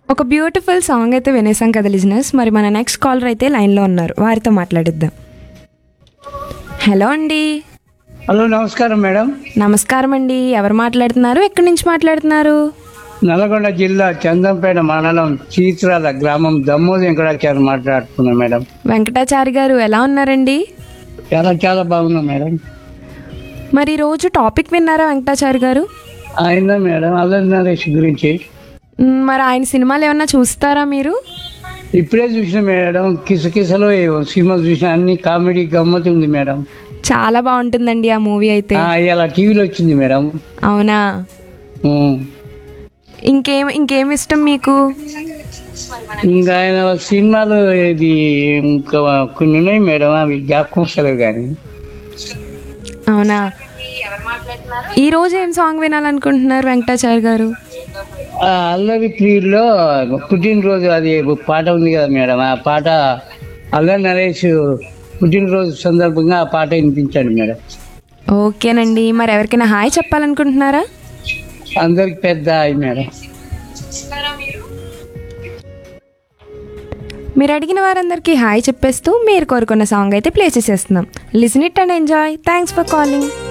ఒక beautiful song అయితే వినేసాం కదా లిజినెస్ మరి మన నెక్స్ట్ కాలర్ అయితే లైన్లో ఉన్నారు వారితో మాట్లాడిద్దాం హలో అండి హలో నమస్కారం మేడం నమస్కారం అండి ఎవరు మాట్లాడుతున్నారు ఎక్కడి నుంచి మాట్లాడుతున్నారు నల్గొండ జిల్లా చందంపేట మండలం చీత్రాల గ్రామం దమ్మోది వెంకటాచారి మాట్లాడుతున్నాం మేడం వెంకటాచారి గారు ఎలా ఉన్నారండి చాలా చాలా బాగున్నాం మేడం మరి ఈ రోజు టాపిక్ విన్నారా వెంకటాచారి గారు అయిందా మేడం అల్లరి నరేష్ గురించి మ్, మరి ఆయన సినిమాలు ఏమన్నా చూస్తారా మీరు ఇప్పుడే చూసిన మేడం కిసకిసలో ఏవో సినిమా చూసిన అన్ని కామెడీ గమ్మత్ ఉంది మేడం చాలా బాగుంటుందండి ఆ మూవీ అయితే ఆ, ఇలా టీవీలో వచ్చింది మేడం అవునా ఉమ్. ఇంకేం ఇంకేం ఇష్టం మీకు ఇంకా ఆయన సినిమాలు ఇది ఇంకా కొన్ని ఉన్నాయి మేడం అవి జ్ఞాపకం వస్తలేవు కానీ అవునా ఈ రోజు ఏం సాంగ్ వినాలనుకుంటున్నారు వెంకటాచారి గారు ఆ అల్లరి ప్రియుల్లో పుట్టినరోజు అది పాట ఉంది కదా మేడం ఆ పాట అల్లరి నరేష్ పుట్టినరోజు సందర్భంగా ఆ పాట వినిపించండి మేడం ఓకేనండి మరి ఎవరికైనా హాయ్ చెప్పాలనుకుంటున్నారా అందరికి పెద్ద హాయ్ మేడం మీరు అడిగిన వారందరికీ హాయ్ చెప్పేస్తూ మీరు కోరుకున్న సాంగ్ అయితే ప్లే చేసేస్తున్నాం listen it and enjoy thanks for calling